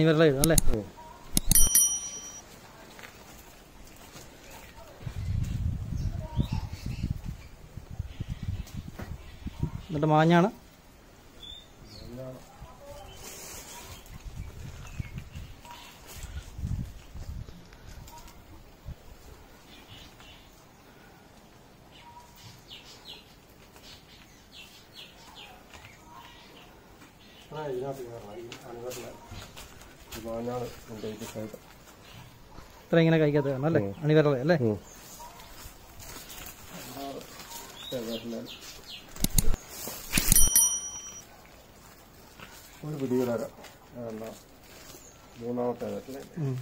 അണിവരല ഇടും അല്ലേ ഉം. എന്നിട്ട് മാഞ്ഞാണ് ആ ഇതിനകത്ത് കയറണം ഈ അണിവരല ഈ മാഞ്ഞാണ് കൊണ്ടുപോയിട്ട് സൈഡ് ഇത്ര ഇങ്ങനെ കഴിക്കാത്ത കാരണം അല്ലേ അണിവരല അല്ലേ ഒരു പുതിയ കര എന്താ മൂന്നാമത്തെ കരത്തില് ഉം.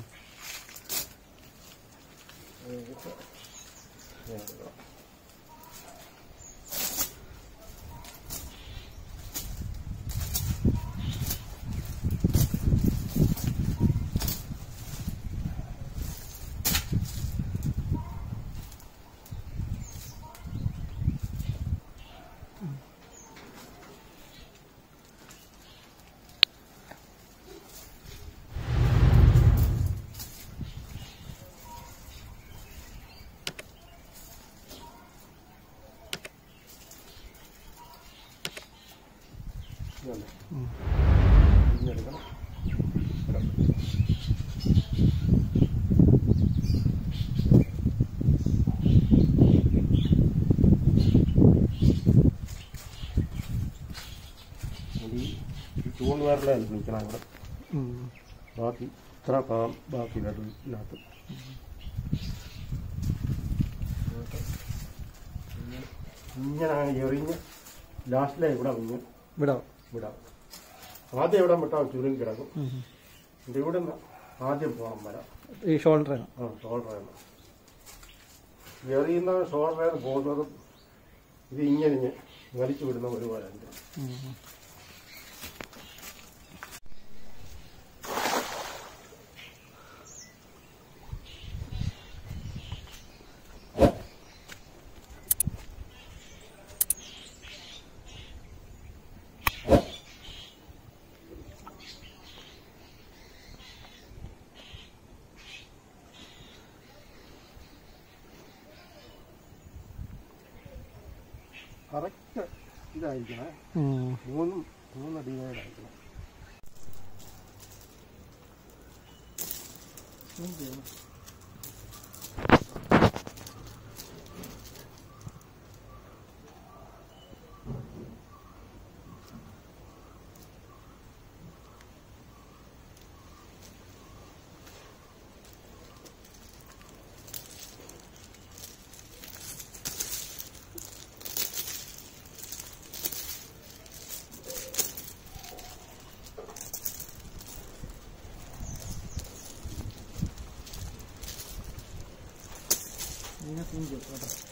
ഉം. ഇഞ്ഞെടുക്കണം ഈ ചൂണ്ട് വരലാണ് നിൽക്കണം ഇവിടെ ഉം. ബാക്കി ഇത്ര പാം ബാക്കി ഇതിനകത്ത് ഇങ്ങനെ എറിഞ്ഞ് ലാസ്റ്റിലെ ഇവിടെ ഇങ്ങ് വിടാം വിടാം ആദ്യം ഇവിടെ വിട്ടാൽ ചുരുങ്ങി കിടക്കും ഉം. ഇത് ഇവിടെ നിന്ന് ആദ്യം പോകണം വരാം ഈ ഷോൾഡറാണ് ആ ഷോൾഡറാണ് എറിയുന്ന ഷോൾഡറാണ് പോകുന്നതും ഇത് ഇങ്ങനെ ഇങ്ങ് വലിച്ചു വിടുന്ന ഒരുപോലെ ഉണ്ട് കറക്റ്റ് ഇതായിരിക്കണേ മൂന്നും മൂന്ന് ഡിവൈഡായിരിക്കണം ഇതിനെ ക്ലീൻ ചെയ്തു കേട്ടോ